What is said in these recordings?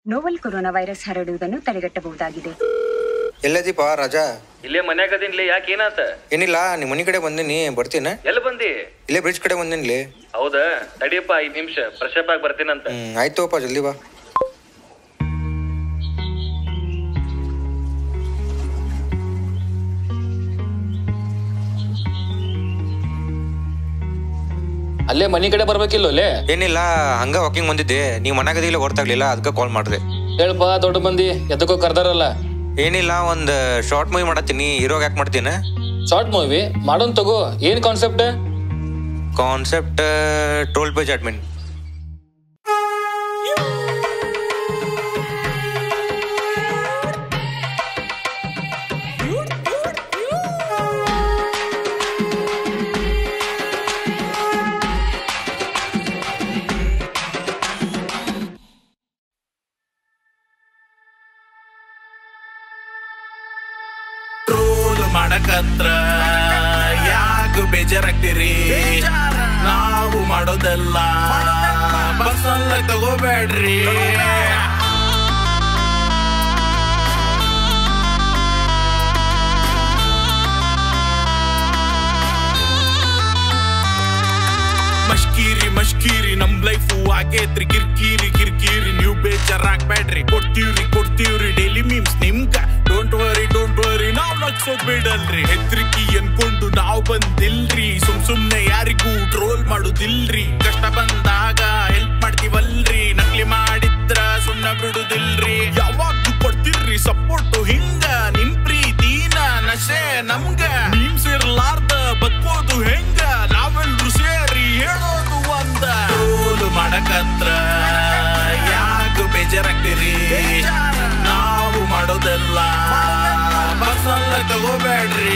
novel corona virus ಹರಡುವುದನ್ನು ತಡೆಗಟ್ಟಬಹುದಾಗಿದೆ ಎಲ್ಲದೀಪ ರಾಜಾ ಇಲ್ಲೇ ಮನ್ಯಾಗ ಅದಿನ್ಲಿ ಯಾಕೆ ಏನಾತ ಏನಿಲ್ಲ ನಿಮ್ಮ ಮನೆ ಕಡೆ ಬಂದಿನಿ ಬರ್ತೀನ ಎಲ್ಲಿ ಬಂದಿ ಇಲ್ಲೇ ಬ್ರಿಡ್ಜ್ ಕಡೆ ಬಂದಿನ್ಲಿ ಹೌದಾ ತಡಿಯಪ್ಪ ಐದ್ ನಿಮಿಷ ಫ್ರೆಶ್ ಅಪ್ ಆಗಿ ಬರ್ತೀನಂತ ಹ್ಮ್ ಆಯ್ತುಪ್ಪ ಜಲ್ದಿ ಬಾ ಅಲ್ಲೇ ಮನಿ ಕಡೆ ಬರ್ಬೇಕಿಲ್ಲ ಅಲ್ಲೇ ಏನಿಲ್ಲ ಹಂಗ ವಾಕಿಂಗ್ ಬಂದಿದ್ದೆ ನೀವು ಮನಾಗದಿಲ್ಲ ಗೊತ್ತಾಗ್ಲಿಲ್ಲ ಅದಕ್ಕೆ ಕಾಲ್ ಮಾಡಿದೆ ಹೇಳ್ಪ ದೊಡ್ಡ ಮಂದಿ ಎದಕ್ಕೋ ಕರ್ದಾರಲ್ಲ ಏನಿಲ್ಲ ಒಂದ್ ಶಾರ್ಟ್ ಮೂವಿ ಮಾಡತ್ತೀನಿ ಹೀರೋಗ್ ಯಾಕೆ ಮಾಡ್ತೀನಿ ಶಾರ್ಟ್ ಮೂವಿ ಮಾಡೋನ್ ತಗೋ ಏನ್ concept concept troll page admin troll ಮಾಡಕತ್ರ ಯಾಕೆ ಬೇಜಾರಾಗ್ತೀರಿ ನಾವು ಮಾಡೋದೆಲ್ಲ ಬಸ್ಸಲ್ಲ ತಗೋಬೇಡ್ರಿ ಮಶ್ಕೀರಿ ಮಶ್ಕೀರಿ ನಮ್ ಲೈಫು ಆಗೇತ್ರಿ ಕಿರ್ಕಿರಿ ಕಿರ್ಕಿರಿ ನೀವು ಬೇಜಾರಾಗ್ಬೇಡ್ರಿ ಕೊಡ್ತೀವ್ರಿ ಕೊಡ್ತೀವ್ರಿ ಡೈಲಿ ಮೀಮ್ಸ್ ನಿಮ್ಗ ಡೋಂಟ್ ವರಿ ಡೋಂಟ್ ವರಿ ನಾವ್ ನಗ್ಸೋದ್ ಬಿಡಲ್ರಿ ಹೆದ್ರಿಕಿ ಅನ್ಕೊಂಡು ನಾವ್ ಬಂದಿಲ್ರಿ ಸುಮ್ ಸುಮ್ನೆ ಯಾರಿಗೂ ಟ್ರೋಲ್ ಮಾಡುದಿಲ್ರಿ ಕಷ್ಟ ಬಂದಾಗ ಹೆಲ್ಪ್ ಮಾಡ್ತೀವಲ್ರಿ ನಕಲಿ ಮಾಡಿದ್ರ ಸುಮ್ನೆ ಬಿಡುದಿಲ್ರಿ ಯಾವಾಗ್ಲೂ ಕೊಡ್ತಿರ್ರಿ ಸಪೋರ್ಟ್ ಹಿಂಗ ನಿಮ್ ಪ್ರೀತಿನ ನಶೆ ನಮ್ಗ ಮೀಮ್ಸ್ ಇರ್ಲಾರ್ದ ಬದ್ಕೋದು ಹೆಂಗ ನಾವೆಲ್ರು ಸೇರಿ ಹೇಳೋದು ಒಂದ ಟ್ರೋಲ್ ಮಾಡಕತ್ರ ಯಾಕೆ ಬೇಜಾರಾಗ್ತೀರಿ ನಾವು ಮಾಡೋದೆಲ್ಲ ಬಸ್ಸಲ್ಲ ತಗೋಬೇಡ್ರಿ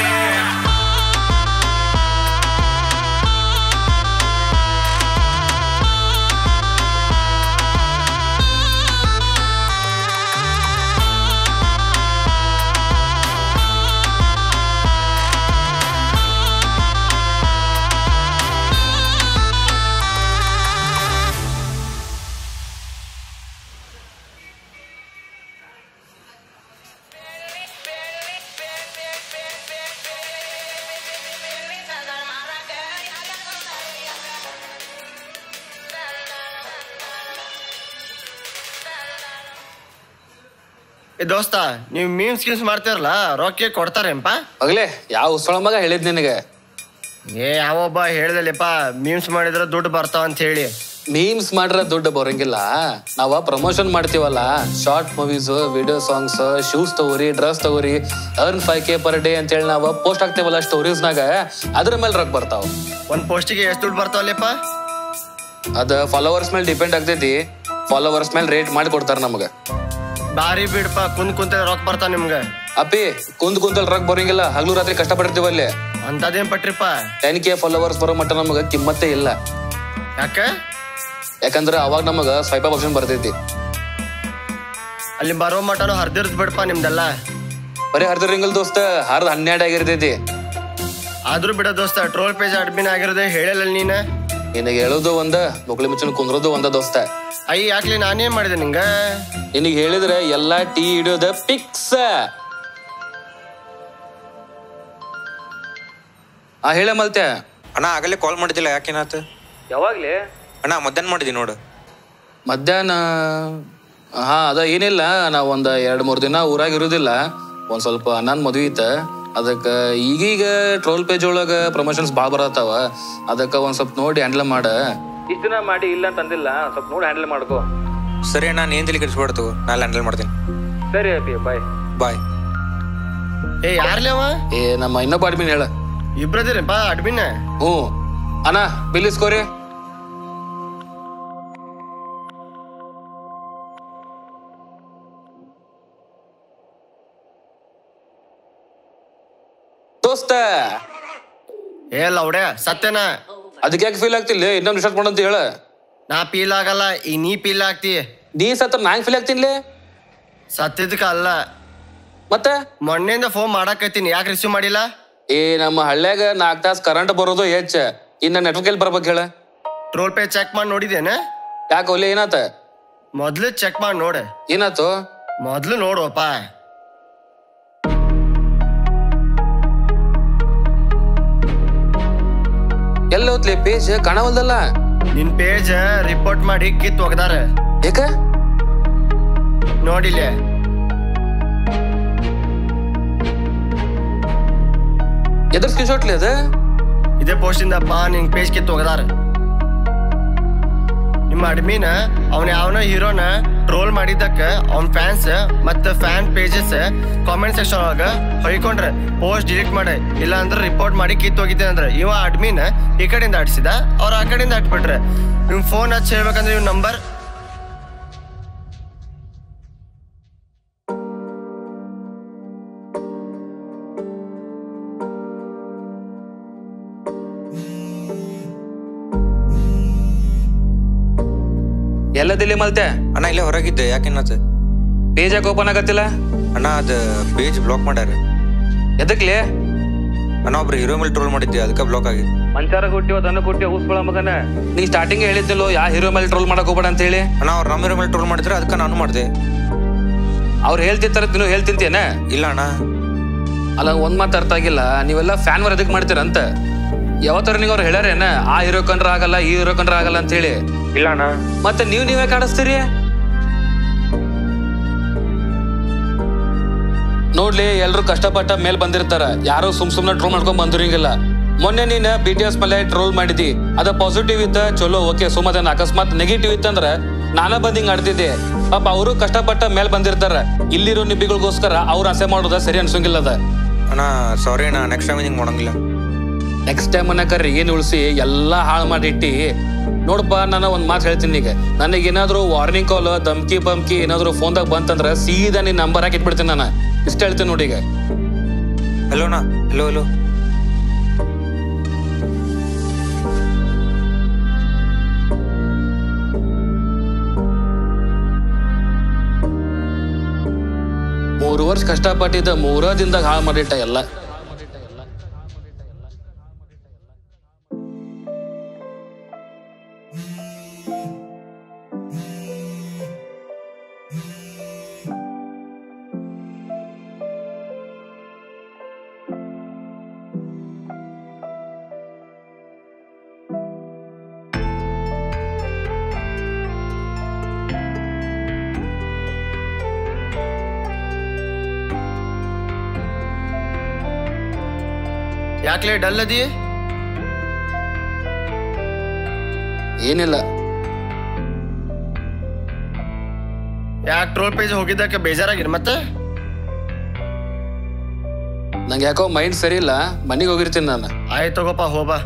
ಏ ದೋಸ್ತ ನೀವು ಮೀಮ್ಸ್ ಗೀಮ್ಸ್ ಮಾಡ್ತಿರಲ್ಲ ರೊಕ್ಕ ಕೊಡ್ತಾರೇನ್ಪ ಅಗ್ಲೇ ಯಾವ ಉಸಳ ಮಗ ಹೇಳಿದ್ ನಿನಗೆ ಏ ಯಾವೊಬ್ಬ ಹೇಳ್ದಲ್ಲಪ್ಪ ಮೀಮ್ಸ್ ಮಾಡಿದ್ರೆ ದುಡ್ಡು ಬರ್ತಾವ ಅಂತ ಹೇಳಿ ಮೀಮ್ಸ್ ಮಾಡ್ರ ದುಡ್ಡು ಬರಂಗಿಲ್ಲ ನಾವ ಪ್ರಮೋಷನ್ ಮಾಡ್ತೀವಲ್ಲ short movies video songs shoes ತಗೋರಿ ಡ್ರೆಸ್ ತಗೋರಿ earn five K per day ಅಂತೇಳಿ ನಾವ ಪೋಸ್ಟ್ ಹಾಕ್ತೇವಲ್ಲ ಸ್ಟೋರೀಸ್ನಾಗ ಅದ್ರ ಮೇಲೆ ರೊಕ್ಕ ಬರ್ತಾವ ಒಂದ್ ಪೋಸ್ಟಿಗೆ ಎಷ್ಟು ದುಡ್ಡು ಬರ್ತಾವಲ್ಲಪ್ಪ ಅದ ಫಾಲೋವರ್ಸ್ ಮೇಲೆ ಡಿಪೆಂಡ್ ಆಗ್ತೈತಿ ಫಾಲೋವರ್ಸ್ ಮೇಲೆ ರೇಟ್ ಮಾಡಿ ಕೊಡ್ತಾರ ನಮಗ ಬಾರಿ ಬಿಡ್ಪ ಕುಂದ್ ಕುಂತ ರೊಕ್ಕ ಬರ್ತಾವ ನಿಮ್ಗೆ ಅಪ್ಪಿ ಕುಂದ್ ಕುಂತಲ್ ರೊಕ್ಕ ಬರಂಗಿಲ್ಲ ಹಗಲು ರಾತ್ರಿ ಕಷ್ಟಪಟ್ಟಿರ್ತೀವಿ ಅಲ್ಲಿ ಅಂತದೇನ್ ಪಟ್ರಿಪ್ಪ ಟೆನ್ ಕೆ ಫಾಲೋವರ್ಸ್ ಬರೋ ಮಟ್ಟ ನಮಗ ಕಿಮ್ಮತ್ತೇ ಇಲ್ಲ ಯಾಕ ಯಾಕಂದ್ರ ಅವಾಗ ನಮಗ ಸ್ವೈಪ್ ಆಪ್ಷನ್ ಬರ್ತೈತಿ ಅಲ್ಲಿ ಬರೋ ಮಟನು ಹರ್ದಿರ್ದ್ ಬಿಡ್ಪ ನಿಮ್ದೆಲ್ಲ ಬರೀ ಹರ್ದ ರಿಂಗಲ್ ದೋಸ್ತ ಹರ್ದ ಹನ್ನೆರಡು ಆಗಿರ್ತೈತಿ ಆದ್ರೂ ಬಿಡ ದೋಸ್ತ ಟ್ರೋಲ್ ಪೇಜ್ ಅಡ್ಮಿನ್ ಆಗಿರೋದೇ ಹೇಳಿಲ್ಲ ನೀನ ನಿನಗೆ ಹೇಳೋದು ಒಂದ ಮುಕ್ಳಿ ಮುಚ್ಚನ್ ಕುಂದ್ರೋದು ಒಂದ ದೋಸ್ತ ಅಯ್ಯ ಯಾಕ್ಲಿ ನಾನೇನ್ ಮಾಡಿದೆ ನಿಂಗ ನಿನಗೆ ಹೇಳಿದ್ರೆ ಎಲ್ಲಾ ಟೀ ಹಿಡಿಯೋದ ಪಿಕ್ಸ್ ಆ ಹೇಳ ಮಲ್ತೆ ಅಣ್ಣ ಆಗಲೇ ಕಾಲ್ ಮಾಡಿದ್ದಿಲ್ಲ ಯಾಕೇನಾತ ಯಾವಾಗ್ಲೇ ಅಣ್ಣ ಮಧ್ಯಾಹ್ನ ಮಾಡಿದ್ದೀನಿ ನೋಡು ಮಧ್ಯಾಹ್ನ ಹಾ ಅದ ಏನಿಲ್ಲ ನಾ ಒಂದ್ ಎರಡ್ ಮೂರ್ ದಿನ ಊರಾಗ ಇರುದಿಲ್ಲ ಒಂದ್ ಸ್ವಲ್ಪ ಅಣ್ಣನ್ ಮದ್ವಿ ಇತ್ತ ಅದಕ್ಕ ಈಗೀಗ ಟ್ರೋಲ್ ಪೇಜ್ ಒಳಗ ಪ್ರಮೋಷನ್ಸ್ ಭಾಳ ಬರತ್ತಾವ ಅದಕ್ಕ ಒಂದ್ ಸ್ವಲ್ಪ ನೋಡಿ ಹ್ಯಾಂಡಲ್ ಮಾಡ ಇಷ್ಟ ದಿನ ಮಾಡಿ ಇಲ್ಲ ಅಂತ ಅಂದಿಲ್ಲ ಸ್ವಲ್ಪ ನೋಡಿ ಹ್ಯಾಂಡಲ್ ಮಾಡ್ಕೋ ಸರಿ ಅಣ್ಣ ನೀನ್ ತಲೆ ಕೆಡಿಸ್ಬಾರ್ದು ನಾಳೆ ಹ್ಯಾಂಡಲ್ ಮಾಡ್ತೀನಿ ಸರಿ ಅಪ್ಪಿ ಬಾಯ್ ಬಾಯ್ ಏ ಯಾರ್ಲಿ ಅವ ಏ ನಮ್ಮ ಇನ್ನೊಬ್ಬ ಅಡ್ಮಿನ್ ಹೇಳ ಇಬ್ರದಿರಪ್ಪ ಅಡ್ಮಿನ್ ಹ್ಞೂ ಅಣ್ಣ ಬಿಲ್ ಇಸ್ಕೋರಿ ದೋಸ್ತ ಏ ಲೌಡೆ ಸತ್ಯನ ಅದಕ್ಕೆ ಯಾಕೆ ಫೀಲ್ ಆಗ್ತಿಲ್ಲ ಇನ್ನೊಂದು ರಿಸರ್ಚ್ ಮಾಡಂತ ಹೇಳ ನಾ ಪೀಲ್ ಆಗಲ್ಲ ಈ ನೀ ಪೀಲ್ ಆಗ್ತಿ ನೀ ಸತ್ರ ನಾಂಗ್ ಫೀಲ್ ಆಗ್ತೀನಿ ಸತ್ಯದಕ್ಕ ಅಲ್ಲ ಮತ್ತೆ ಮೊನ್ನೆಯಿಂದ ಫೋನ್ ಮಾಡಾಕತ್ತೀನಿ ಯಾಕೆ ರಿಸೀವ್ ಮಾಡಿಲ್ಲ ಏ ನಮ್ಮ ಹಳ್ಳ್ಯಾಗ ನಾಲ್ಕು ತಾಸು ಕರೆಂಟ್ ಬರೋದು ಹೆಚ್ಚ ಇನ್ನ ನೆಟ್ವರ್ಕ್ ಎಲ್ಲಿ ಬರ್ಬೇಕು ಹೇಳ ಟ್ರೋಲ್ ಪೇ ಚೆಕ್ ಮಾಡಿ ನೋಡಿದೇನ ಯಾಕೆ ಒಲೆ ಏನಾತ ಮೊದ್ಲು ಚೆಕ್ ಮಾಡಿ ನೋಡೆ ಏನಾತು ಮೊದ್ಲು ನೋಡುವಪ್ಪ ಎಲ್ಲ ಹೋತ್ಲಿ ಪೇಜ್ ಕಾಣವಲ್ದಲ್ಲ ನಿನ್ ಪೇಜ್ ರಿಪೋರ್ಟ್ ಮಾಡಿ ಕಿತ್ ಒಗದಾರ ಯಾಕ ನೋಡಿಲೆ ಎದ್ರ ಸ್ಕ್ರೀನ್ಶಾಟ್ಲಿ ಅದ ಇದೇ ಪೋಸ್ಟಿಂದಪ್ಪ ನಿನ್ ಪೇಜ್ ಕಿತ್ ಒಗದಾರ ನಿಮ್ಮ ಅಡ್ಮಿನ್ ಅವನ ಯಾವನ ಹೀರೋನ ಟ್ರೋಲ್ ಮಾಡಿದ್ದಕ್ಕ ಅವ್ನ ಫ್ಯಾನ್ಸ್ ಮತ್ತ ಫ್ಯಾನ್ ಪೇಜಸ್ ಕಾಮೆಂಟ್ ಸೆಕ್ಷನ್ ಒಳಗ ಹೊಯ್ಕೊಂಡ್ರೆ ಪೋಸ್ಟ್ ಡಿಲೀಟ್ ಮಾಡಿ ಇಲ್ಲ ಅಂದ್ರೆ ರಿಪೋರ್ಟ್ ಮಾಡಿ ಕಿತ್ ಹೋಗಿದ್ದೆ ಅಂದ್ರೆ ಇವ ಅಡ್ಮಿನ್ ಈ ಕಡೆಯಿಂದ ಆಡ್ಸಿದ ಅವ್ರ ಆ ಕಡೆಯಿಂದ ಆಟ್ಬಿಟ್ರೆ ಇವ್ ಫೋನ್ ಹಚ್ಚಿ ಹೇಳ್ಬೇಕಂದ್ರೆ ಇವ್ ನಂಬರ್ ಎಲ್ಲದಿಲ್ಲಿ ಮಲ್ತೆ ಅಣ್ಣ ಇಲ್ಲೇ ಹೊರಗಿದ್ದೆ ಯಾಕೆನ್ನತ್ತೆ ಪೇಜ್ ಯಾಕೆ ಓಪನ್ ಆಗತ್ತಿಲ್ಲ ಅಣ್ಣ ಅದು ಪೇಜ್ ಬ್ಲಾಕ್ ಮಾಡ್ಯಾರ ಎದಕ್ಲಿ ಅಣ್ಣ ಒಬ್ರು ಹೀರೋ ಮೇಲೆ ಟ್ರೋಲ್ ಮಾಡಿದ್ದೆ ಅದಕ್ಕೆ ಬ್ಲಾಕ್ ಆಗಿ ಮಂಚಾರ ಕೊಟ್ಟಿವ ದನ ಕೊಟ್ಟಿವ ಹೂಸ್ಕೊಳ ಮಗನ ನೀ ಸ್ಟಾರ್ಟಿಂಗ್ ಹೇಳಿದ್ದಿಲ್ಲೋ ಯಾ ಹೀರೋ ಮೇಲೆ ಟ್ರೋಲ್ ಮಾಡಕ್ ಹೋಗ್ಬೇಡ ಅಂತ ಹೇಳಿ ಅಣ್ಣ ಅವ್ರು ನಮ್ಮ ಹೀರೋ ಮೇಲೆ ಟ್ರೋಲ್ ಮಾಡಿದ್ರೆ ಅದಕ್ಕೆ ನಾನು ಮಾಡಿದೆ ಅವ್ರು ಹೇಳ್ತಿರ್ತಾರ ನೀನು ಹೇಳ್ತಿಂತೇನ ಇಲ್ಲ ಅಣ್ಣ ಅಲ್ಲ ಒಂದ್ ಮಾತು ಅರ್ಥ ಆಗಿಲ್ಲ ನೀವೆಲ್ಲ ಫ್ಯಾನ್ ವರ್ ಎದಕ್ ಮಾಡ್ತೀರಂತ ಯಾವತ್ತಾರ ನೀವು ಅವ್ರು ಹೇಳ್ಯಾರೇನ ಆ ಹೀರೋ ಕಂಡ್ರ ಆಗಲ್ಲ ಈ ಹೀರೋ ಕಂಡ್ರ ಆಗಲ್ಲ ಅಂತ ಹೇಳಿ ಇಲ್ಲ ಅಣ್ಣ ಮತ್ತೆ ನೀವ್ ನೀವೇ ಕಾಣಿಸ್ತೀರಿ ನೋಡ್ಲಿ ಎಲ್ರು ಕಷ್ಟಪಟ್ಟ ಮೇಲ್ ಬಂದಿರ್ತಾರ ಯಾರು ಸುಮ್ ಸುಮ್ನೆ ಟ್ರೋಲ್ ಮಾಡ್ಕೊಂಡ್ ಬಂದಿರಂಗಿಲ್ಲ ಮೊನ್ನೆ ನೀನ್ ಬಿ ಟಿ ಎಸ್ ಮೇಲೆ ಟ್ರೋಲ್ ಮಾಡಿದಿ ಅದ ಪಾಸಿಟಿವ್ ಇತ್ತ ಚಲೋ ಓಕೆ ಸುಮ್ಮನೆ ಅಕಸ್ಮಾತ್ ನೆಗೆಟಿವ್ ಇತ್ತಂದ್ರ ನಾನ ಬಂದ್ ಹಿಂಗ್ ಆಡ್ತಿದ್ದೆ ಪಾಪ ಅವರು ಕಷ್ಟಪಟ್ಟ ಮೇಲ್ ಬಂದಿರ್ತಾರ ಇಲ್ಲಿರೋ ನಿಬ್ಬಿಗಳಿಗೋಸ್ಕರ ಅವ್ರ ಆಸೆ ಮಾಡೋದ ಸರಿ ಅನ್ಸಂಗಿಲ್ಲ ಅದ ಅಣ್ಣ ಸಾರಿ ಅಣ್ಣ ನೆಕ್ಸ್ಟ್ ಟೈಮ್ ಹಿಂಗೆ ಮಾಡಂಗಿಲ್ಲ ನೆಕ್ಸ್ಟ್ ಟೈಮ್ ಅನ್ನಕರ್ರಿ ಏನ್ ಉಳಿಸಿ ಎಲ್ಲಾ ಹಾಳು ಮಾಡಿಟ್ಟಿ ನೋಡಪ್ಪ ನಾನು ಒಂದ್ ಮಾತು ಹೇಳ್ತೀನಿ ಈಗ ನನಗೆ ಏನಾದ್ರು ವಾರ್ನಿಂಗ್ ಕಾಲ್ ಧಮ್ಕಿ ಬಂಕಿ ಏನಾದ್ರು ಫೋನ್ದಾಗ ಬಂತಂದ್ರ ಸೀದಾ ನಿನ್ ನಂಬರ್ ಹಾಕಿ ಇಟ್ಬಿಡ್ತೀನಿ ನಾನು ಇಷ್ಟ ಹೇಳ್ತೀನಿ ನೋಡಿ ಈಗ ಹಲೋ ಅಣ್ಣ ಹಲೋ ಹಲೋ ಮೂರು ವರ್ಷ ಕಷ್ಟಪಟ್ಟಿದ್ದ ಮೂರ ದಿನದಾಗ ಹಾಳು ಮಾಡಿಟ್ಟ ಎಲ್ಲ ಯಾಕ್ಲೆ ಡಲ್ ಅದಿ ಏನಿಲ್ಲ ಯಾಕೆ ಟ್ರೋಲ್ ಪೇಜ್ ಹೋಗಿದ್ದಕ್ಕೆ ಬೇಜಾರಾಗಿರ್ ಮತ್ತೆ ನಂಗೆ ಯಾಕೋ ಮೈಂಡ್ ಸರಿ ಇಲ್ಲ ಮನೆಗೆ ಹೋಗಿರ್ತೀನಿ ನಾನು ಆಯ್ತು ತಗೋಪ್ಪ ಹೋಬಾ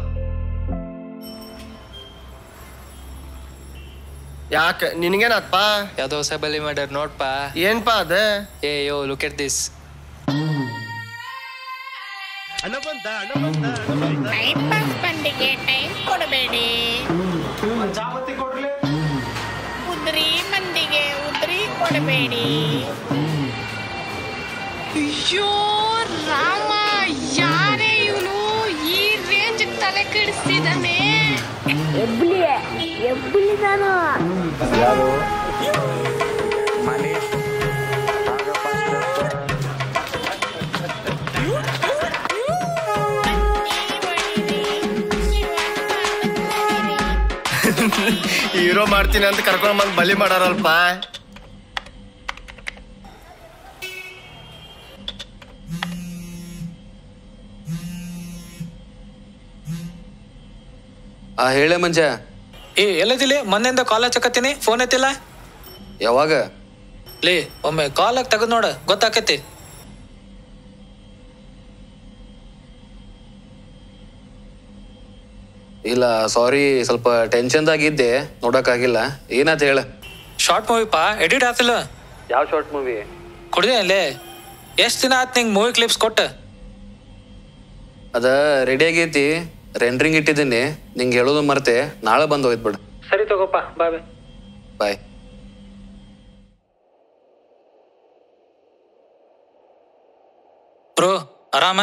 ಯಾಕ ನಿನಗೇನಪ್ಪ ಯಾವ್ದೋ ಹೊಸ ಬಲಿ ಮಾಡ್ಯಾರ ನೋಡ್ಪ ಏನ್ಪ ಅದ ಏ yo look at this time pass ಬಂಡಿಗೆ ಟೈಮ್ ಕೊಡಬೇಡಿ ಉದ್ರಿ ಮಂದಿಗೆ ಉದ್ರಿ ಕೊಡಬೇಡಿ ಅಯ್ಯೋ ರಾಮ ಯಾರೇ ಇವನು ಈ ರೇಂಜ್ ತಲೆ ಕೆಡಿಸ್ತಿದ್ದಾನೆ ಹೀರೋ ಮಾಡ್ತೀನಿ ಅಂತ ಕರ್ಕೊಂಡ್ ಬಂದ್ ಬಲಿ ಮಾಡಾರಲ್ಪ ಆ ಹೇಳೆ ಮಂಜ ಏ ಎಲ್ಲದಿಲ್ಲಿ ಮೊನ್ನೆಯಿಂದ ಕಾಲ್ ಹಚ್ಚಕತ್ತೀನಿ ಫೋನ್ ಎತ್ತಿಲ್ಲ ಯಾವಾಗ ಲೇ ಒಮ್ಮೆ ಕಾಲ್ ತೆಗೆದು ನೋಡ ಗೊತ್ತಾಕತಿ ಇಲ್ಲ ಸಾರಿ ಸ್ವಲ್ಪ ಟೆನ್ಷನ್ದಾಗಿದ್ದೆ ನೋಡಕ್ಕಾಗಿಲ್ಲ ಏನಾತ ಹೇಳ ಶಾರ್ಟ್ ಮೂವಿ ಪಾ ಎಡಿಟ್ ಆತಿಲ್ಲ ಯಾವ ಶಾರ್ಟ್ ಮೂವಿ ಕುಡ್ದೆ ಅಲ್ಲೇ ಎಷ್ಟ್ ದಿನ ಆತ್ ನಿಂಗೆ ಮೂವಿ ಕ್ಲಿಪ್ಸ್ ಕೊಟ್ಟ ಅದ ರೆಡಿ ಆಗೈತಿ ರೆಂಡ್ರಿಂಗ್ ಇಟ್ಟಿದ್ದೀನಿ ನಿಂಗೆ ಹೇಳೋದು ಮರ್ತೆ ನಾಳೆ ಬಂದು ಹೋಯ್ತು ಸರಿ ತಗೋಪ್ಪ ಬಾಯ್ ಬಾಯ್ ಬಾಯ್ ಬ್ರೋ ಆರಾಮ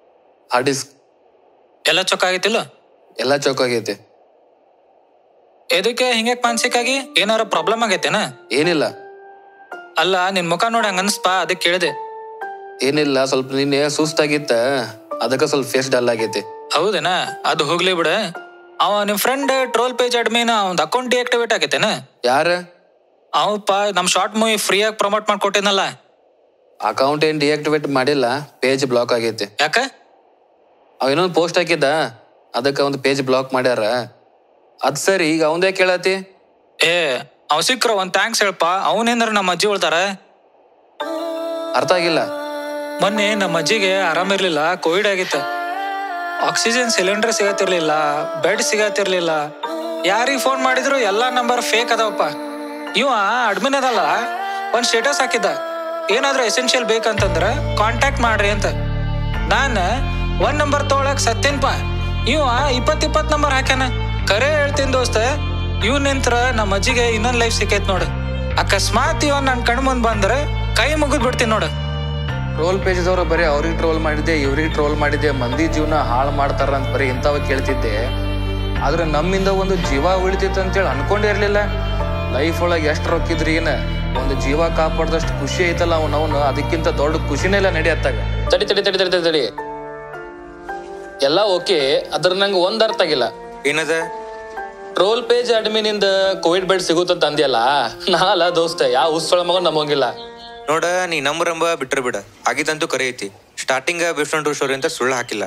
ಹಾರ್ಡ್ ಡಿಸ್ಕ್ ಎಲ್ಲ ಚೊಕ್ಕ ಆಗೈತಿಲ್ಲ ಎಲ್ಲ ಚೌಕಾಗೈತಿ ಎದಕ್ಕೆ ಹಿಂಗೆ ಮಾನಸಿಕಾಗಿ ಏನಾರ ಪ್ರಾಬ್ಲಮ್ ಆಗೈತೇನ ಏನಿಲ್ಲ ಅಲ್ಲ ನಿನ್ ಮುಖ ನೋಡಿ ಹಂಗ ಅನ್ಸ್ಪಾ ಅದಕ್ಕೆ ಕೇಳಿದೆ ಏನಿಲ್ಲ ಸ್ವಲ್ಪ ನಿನ್ನೆ ಸುಸ್ತಾಗಿತ್ತ ಅದಕ್ಕೆ ಸ್ವಲ್ಪ ಫೇಸ್ ಡಲ್ ಆಗೈತಿ ಹೌದೇನಾ ಅದು ಹೋಗ್ಲಿ ಬಿಡ ಅವ ನಿಮ್ ಫ್ರೆಂಡ್ ಟ್ರೋಲ್ ಪೇಜ್ ಅಡ್ಮಿನ್ ಅವ್ನ ಅಕೌಂಟ್ ಡಿಆಕ್ಟಿವೇಟ್ ಆಗೈತೇನ ಯಾರ ಅವಪ್ಪ ನಮ್ ಶಾರ್ಟ್ ಮೂವಿ ಫ್ರೀಯಾಗಿ ಪ್ರಮೋಟ್ ಮಾಡ್ಕೊಟ್ಟಿನಲ್ಲ ಅಕೌಂಟ್ ಏನ್ ಡಿಆಕ್ಟಿವೇಟ್ ಮಾಡಿಲ್ಲ ಪೇಜ್ ಬ್ಲಾಕ್ ಆಗೈತಿ ಯಾಕ ಅವ ಇನ್ನೊಂದು ಪೋಸ್ಟ್ ಹಾಕಿದ್ದ ಅದಕ್ಕೆ ಒಂದು ಪೇಜ್ ಬ್ಲಾಕ್ ಮಾಡ್ಯಾರ ಅದ್ ಸರಿ ಈಗ ಅವಂದೇ ಕೇಳತಿ ಏ ಅವ್ ಸಿಕ್ರ ಒಂದ್ ಥ್ಯಾಂಕ್ಸ್ ಹೇಳಪ್ಪ ಅವನೇಂದ್ರ ನಮ್ಮ ಅಜ್ಜಿ ಉಳ್ತಾರ ಅರ್ಥ ಆಗಿಲ್ಲ ಮೊನ್ನೆ ನಮ್ಮ ಅಜ್ಜಿಗೆ ಆರಾಮಿರ್ಲಿಲ್ಲ ಕೋವಿಡ್ ಆಗಿತ್ತು ಆಕ್ಸಿಜನ್ ಸಿಲಿಂಡರ್ ಸಿಗತ್ತಿರ್ಲಿಲ್ಲ ಬೆಡ್ ಸಿಗತ್ತಿರ್ಲಿಲ್ಲ ಯಾರಿಗ್ ಫೋನ್ ಮಾಡಿದ್ರು ಎಲ್ಲಾ ನಂಬರ್ ಫೇಕ್ ಅದಾವಪ್ಪ ಇವ ಅಡ್ಮಿನ್ ಅದಲ್ಲ ಒಂದ್ ಸ್ಟೇಟಸ್ ಹಾಕಿದ್ದ ಏನಾದ್ರೂ ಎಸೆನ್ಷಿಯಲ್ ಬೇಕಂತಂದ್ರ ಕಾಂಟ್ಯಾಕ್ಟ್ ಮಾಡ್ರಿ ಅಂತ ನಾನ್ ಒಂದ್ ನಂಬರ್ ತಗೊಳಕ್ ಸತ್ತೇನ್ಪ ಇವ ಇಪ್ಪತ್ ಇಪ್ಪತ್ ನಂಬರ್ ಹಾಕ್ಯಾನ ಕರೆ ಹೇಳ್ತೀನಿ ದೋಸ್ತ ಇವ್ ನಿಂತ್ರ ನಮ್ಮ ಅಜ್ಜಿಗೆ ಇನ್ನೊಂದ್ ಲೈಫ್ ಸಿಕ್ಕೈತ್ ನೋಡು ಅಕಸ್ಮಾತ್ ಇವ ನನ್ ಕಣ್ ಮುಂದ್ ಬಂದ್ರೆ ಕೈ ಮುಗಿದ್ ಬಿಡ್ತೀನಿ ನೋಡು ಟ್ರೋಲ್ ಪೇಜದವ್ರು ಬರೀ ಅವ್ರಿಗೆ ಟ್ರೋಲ್ ಮಾಡಿದ್ದೆ ಇವ್ರಿಗೆ ಟ್ರೋಲ್ ಮಾಡಿದ್ದೆ ಮಂದಿ ಜೀವನ ಹಾಳು ಮಾಡ್ತಾರ ಅಂತ ಬರೀ ಇಂಥವ ಕೇಳ್ತಿದ್ದೆ ಆದ್ರೆ ನಮ್ಮಿಂದ ಒಂದು ಜೀವ ಉಳಿತೈತೆ ಅಂತೇಳಿ ಅನ್ಕೊಂಡೇ ಇರ್ಲಿಲ್ಲ ಲೈಫ್ ಒಳಗೆ ಎಷ್ಟು ರೊಕ್ಕಿದ್ರಿ ಏನ ಒಂದು ಜೀವ ಕಾಪಾಡ್ದಷ್ಟು ಖುಷಿ ಐತಲ್ಲ ಅವ್ನು ಅವನು ಅದಕ್ಕಿಂತ ದೊಡ್ಡ ಖುಷಿನೇ ಇಲ್ಲ ನಡೆಯತ್ತಾಗ ತಡಿ ತಡಿ ತಡಿ ತಡಿ ತಡಿ ತಡಿ ಎಲ್ಲ ಓಕೆ ಅದ್ರ ನಂಗೆ ಒಂದ್ ಅರ್ಥ ಆಗಿಲ್ಲ ಏನದ ಟ್ರೋಲ್ ಪೇಜ್ ಅಡ್ಮಿನ್ ಇಂದ ಕೋವಿಡ್ ಬೆಡ್ ಸಿಗುತ್ತಂತ ಅಂದ್ಯಲ್ಲ ನಾಲ ದೋಸ್ತ ಯಾವ ಉಸ್ಸಳ ಮಗ ನಮಗಿಲ್ಲ ನೋಡ ನೀ ನಂಬರಂಬ ಬಿಟ್ರ ಬಿಡ ಆಗಿದಂತೂ ಕರೆ ಐತಿ ಸ್ಟಾರ್ಟಿಂಗ್ ಬೆಸ್ಟ್ ಟು ಸ್ಟೋರಿ ಅಂತ ಸುಳ್ಳು ಹಾಕಿಲ್ಲ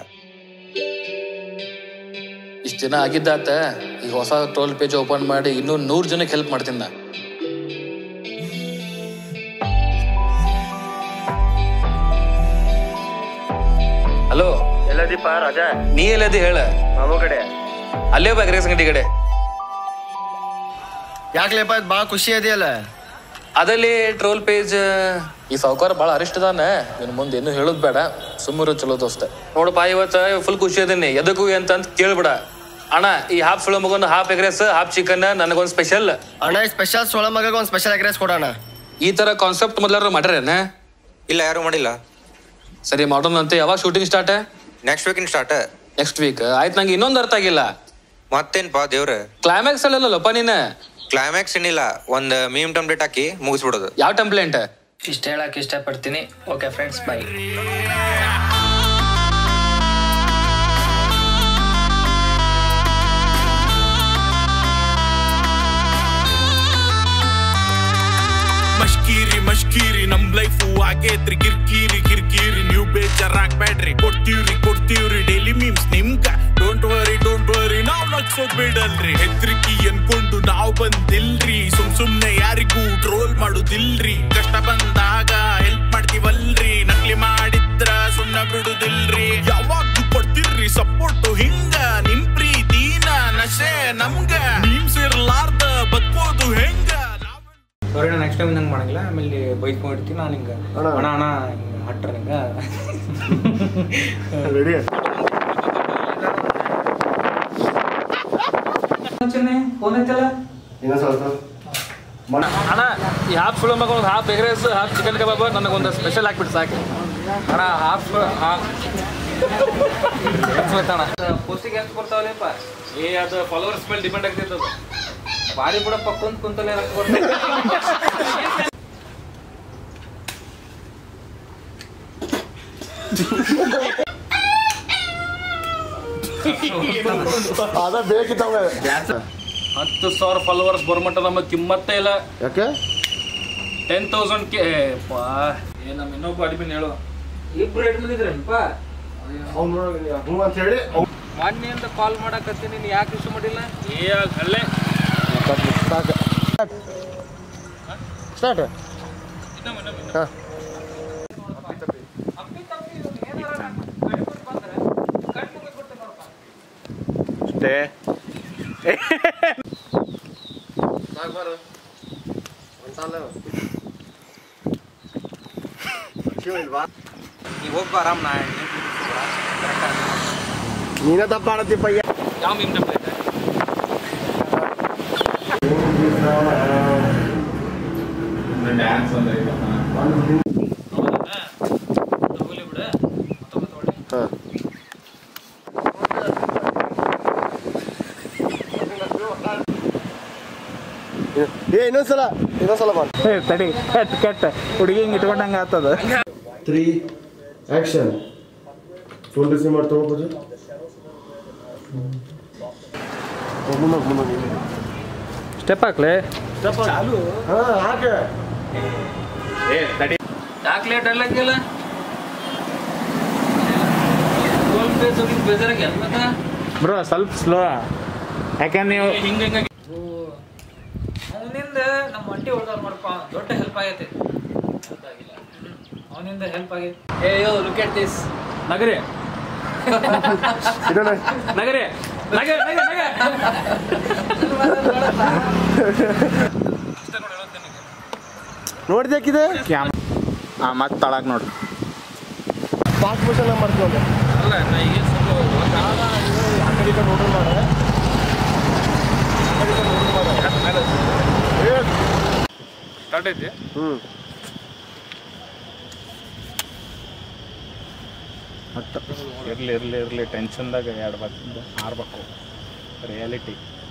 ಇಷ್ಟ ದಿನ ಆಗಿದ್ದಾತ ಈಗ ಹೊಸ ಟ್ರೋಲ್ ಪೇಜ್ ಓಪನ್ ಮಾಡಿ ಇನ್ನೂ ನೂರ್ ಜನಕ್ಕೆ ಹೆಲ್ಪ್ ಮಾಡ್ತೀನಿ ನಾ ಹಲೋ ಎಲ್ಲದೀಪ ರಾಜ ನೀ ಎಲ್ಲದಿ ಹೇಳ ಮಾಮೂ ಕಡೆ ಅಲ್ಲೇ ಬಾ ಗ್ರೇಸ್ ಅಂಗಡಿ ಕಡೆ ಯಾಕ್ಲೆಪ್ಪ ಇದು ಭಾಳ ಖುಷಿ ಇದೆಯಲ್ಲ ಅದಲ್ಲಿ ಟ್ರೋಲ್ ಪೇಜ್ ಈ ಸಾವುಕಾರ ಭಾಳ ಅರಿಷ್ಟ ಅದಾನ ನಿನ್ ಮುಂದೆ ಏನು ಹೇಳೋದ್ ಬೇಡ ಸುಮ್ಮರು ಚಲೋ ದೋಸ್ತ ನೋಡಪ್ಪ ಇವತ್ತ ಫುಲ್ ಖುಷಿ ಅದೀನಿ ಎದಕ್ಕೂ ಅಂತ ಅಂತ ಕೇಳ್ಬಿಡ ಅಣ್ಣ ಈ ಹಾಫ್ ಸುಳ ಮಗನ ಹಾಫ್ ಎಗ್ರೆಸ್ ಹಾಫ್ ಚಿಕನ್ ನನಗೊಂದು ಸ್ಪೆಷಲ್ ಅಣ್ಣ ಸ್ಪೆಷಲ್ ಸೋಳ ಮಗ ಒಂದು ಸ್ಪೆಷಲ್ ಅಗ್ರೆಸ್ ಕೊಡೋಣ ಈ ತರ ಕಾನ್ಸೆಪ್ಟ್ ಮೊದಲಾರ ಮಾಡ್ಯಾರೇನ ಇಲ್ಲ ಯಾರು ಮಾಡಿಲ್ಲ ಸರಿ ಮಾಡೋಣ ಅಂತ ಯಾವಾಗ ಶೂಟಿಂಗ್ ಸ್ಟಾರ್ಟ್ ನೆಕ್ಸ್ಟ್ ವೀಕಿನ್ ಸ್ಟಾರ್ಟ್ ನೆಕ್ಸ್ಟ್ ವೀಕ್ ಆಯ್ತು ನಂಗೆ ಇನ್ನೊಂದು ಅರ್ಥ ಆಗಿಲ್ಲ ಮತ್ತೇನ್ಪಾ ದೇವ್ರ ಕ್ಲೈಮ್ಯಾಕ್ಸ್ ಅಲ್ಲಲ್ಲಪ್ಪ ನೀನು ಕ್ಲೈಮ್ಯಾಕ್ಸ್ ಏನಿಲ್ಲ ಒಂದ್ ಮೀಮ್ ಟಂಪ್ಲೇಟ್ ಹಾಕಿ ಮುಗಿಸ್ಬಿಡೋದು ಯಾವ ಟೆಂಪ್ಲೇಂಟ್ ಇಷ್ಟ ಹೇಳಕ್ ಇಷ್ಟಪಡ್ತೀನಿ ಓಕೆ ಫ್ರೆಂಡ್ಸ್ ಬೈ ಮಶ್ಕೀರಿ ಮಶ್ಕೀರಿ ನಮ್ ಲೈಫು ಆಗೇತ್ರಿ ಕಿರ್ಕೀರಿ ಕಿರ್ಕೀರಿ ನೀವು ಬೇಜಾರಾಗ್ಬೇಡ್ರಿ ಕೊಡ್ತೀವ್ರಿ ಕೊಡ್ತೀವ್ರಿ ಡೈಲಿ ಮೀಮ್ಸ್ ನಿಮ್ಗ ಡೋಂಟ್ ವರಿ ಡೋಂಟ್ ವರಿ ನಾವ್ ನಗ್ಸೋದ್ ಬಿಡಲ್ರಿ ಹೆದ್ರಿಕಿ ಅನ್ಕೊಂಡು ನಾವ್ ಬಂದಿಲ್ರಿ ಸುಮ್ ಸುಮ್ನೆ ಯಾರಿಗೂ ಟ್ರೋಲ್ ಮಾಡುದಿಲ್ರಿ ಕಷ್ಟ ಬಂದಾಗ ಹೆಲ್ಪ್ ಮಾಡ್ತೀವಲ್ರಿ ನಕಲಿ ಮಾಡಿದ್ರ ಸುಮ್ನ ಬಿಡುದಿಲ್ರಿ ಯಾವಾಗ್ಲೂ ಕೊಡ್ತಿರ್ರಿ ಸಪೋರ್ಟು ಹಿಂಗ ನಿಮ್ ಪ್ರೀತಿನ ನಶೆ ನಮ್ಗ ಮೀಮ್ಸ್ ಇರ್ಲಾರ್ದ ಬದುಕೋದು ಹೆಂಗ ನಾವ್ ಸಾರಿ ನೆಕ್ಸ್ಟ್ ಟೈಮ್ ನಂಗೆ ಮಾಡಂಗಿಲ್ಲ ಆಮೇಲೆ ಬೈಸ್ಕೊಂಡಿರ್ತೀನಿ ನಾನು ಹಿಂಗೆ ಅಣ್ಣ ಅಣ್ಣ ಹಿಂಗೆ ಹಟ್ರ ಹಿಂಗೆ ಫೋನ್ ಐತಲ್ಲ ಅಣ್ಣ ಈ ಹಾಫ್ ಸುಳ ಮಗ ಒಂದು ಹಾಫ್ ಎಗ್ರೆಸ್ ಹಾಫ್ ಚಿಕನ್ ಕಬಾಬ್ ನನಗೊಂದು ಸ್ಪೆಷಲ್ ಹಾಕ್ಬಿಟ್ಟು ಸಾಕು ಅಣ್ಣ ಹಾಫ್ ಹಾಫ್ ಅಣ್ಣ ಪೋಸ್ಟಿಗೆ ಎಷ್ಟು ಬರ್ತಾವಲ್ಲಪ್ಪ ಏ ಅದು ಫಾಲೋವರ್ಸ್ ಮೇಲೆ ಡಿಪೆಂಡ್ ಆಗ್ತೈತೆ ಅದು ಬಾರಿ ಬಿಡಪ್ಪ ಕುಂತ್ ಕುಂತಲ್ಲೇ ರೊಕ್ಕ ಬರ್ತಾವೆ ಅದ ಬೇಕಿತ್ತವ ಹತ್ತು ಸಾವಿರ ಫಾಲೋವರ್ಸ್ ಬರ್ಮಟ್ಟ ನಮಗೆ ಕಿಮ್ಮತ್ತೇ ಇಲ್ಲ ಯಾಕೆ ಟೆನ್ ತೌಸಂಡ್ ಕೆ ಪಾ ಏ ನಮ್ಮ ಇನ್ನೊಬ್ಬ ಅಡ್ಮಿನ್ ಹೇಳು ಇಬ್ರು ಎಡ್ ಬಂದಿದ್ರಪ್ಪ ಅವ್ನು ಹ್ಞೂ ಅಂತ ಹೇಳಿ ಮೊನ್ನೆ ಅಂತ ಕಾಲ್ ಮಾಡಕತ್ತೀನಿ ನೀನು ಯಾಕೆ ಇಶ್ಯೂ ಮಾಡಿಲ್ಲ ಏ ಅಲ್ಲೇ ಸ್ಟಾರ್ಟ್ ಹಾಂ ಅಷ್ಟೇ ನೀವು ಹೋಗ್ಬಾ ಆರಾಮ್ ನಾ ನೀನ ತಪ್ಪ ಮಾಡತ್ತೀಪ್ಪ ಯಾವ ಮೀಮ್ ಟೆಂಪ್ಲೇಟ್ ಏ ಇನ್ನೊಂದ್ಸಲ ಇನ್ನೊಂದ್ಸಲ ಬಾ ಏ ತಡಿ ಕೆಟ್ಟ ಕೆಟ್ಟ ಹುಡುಗಿ ಹಿಂಗೆ ಇಟ್ಕೊಂಡಂಗೆ ಆಗ್ತದ ತ್ರೀ ಆ್ಯಕ್ಷನ್ ಫುಲ್ ರಿಸೀವ್ ಮಾಡಿ ತಗೋಬೋದು ಸ್ಟೆಪ್ ಹಾಕ್ಲೆ ಹಾಂ ಹಾಕೆ ಯಾಕೆ ಲೇಟ್ ಅಲ್ಲಕ್ಕಿಲ್ಲ ಟೋಲ್ ಪೇಜ್ ಹೋಗಿ ಬೇಜಾರಾಗಿ ಮತ್ತೆ ಬ್ರೋ ಸ್ವಲ್ಪ ಸ್ಲೋ ಯಾಕಂದ್ರೆ ನೀವು ಹಿಂಗೆ ಹಿಂಗಾಗಿ ಅವನಿಂದ ನಮ್ಮ ಮಂಟಿ ಹೊಡೆದಾರ ಮಾಡಪ್ಪ ದೊಡ್ಡ ಹೆಲ್ಪ್ ಆಗೈತಿ ಅವನಿಂದ ಹೆಲ್ಪ್ ಆಗೈತಿ ಏ ಯೋ ಲುಕ್ ಎಟ್ ದಿಸ್ ನಗರಿ ಇದನ್ನ ನಗರಿ ನಗ ನಗ ನಗ ನೋಡ್ದ್ಯಾಕಿದೆ ಹಾಂ ಮತ್ತೆ ತಳಕ್ ನೋಡ್ರಿ ಪಾಸ್ ಮೋಷನ್ ಮಾಡ್ಕೊಂಡು ಅಲ್ಲ ನಾ ಈಗ ಸ್ವಲ್ಪ ಆ ಕಡೆ ಈ ಕಡೆ ನೋಡ್ರಿ ಮಾಡ ಸ್ಟಾರ್ಟ್ ಐತಿ ಹ್ಞೂ ಇರ್ಲಿ ಇರ್ಲಿ ಇರ್ಲಿ ಟೆನ್ಷನ್ದಾಗ ಎರಡು ಬರ್ತದ ಆರ್ಬೇಕು ರಿಯಾಲಿಟಿ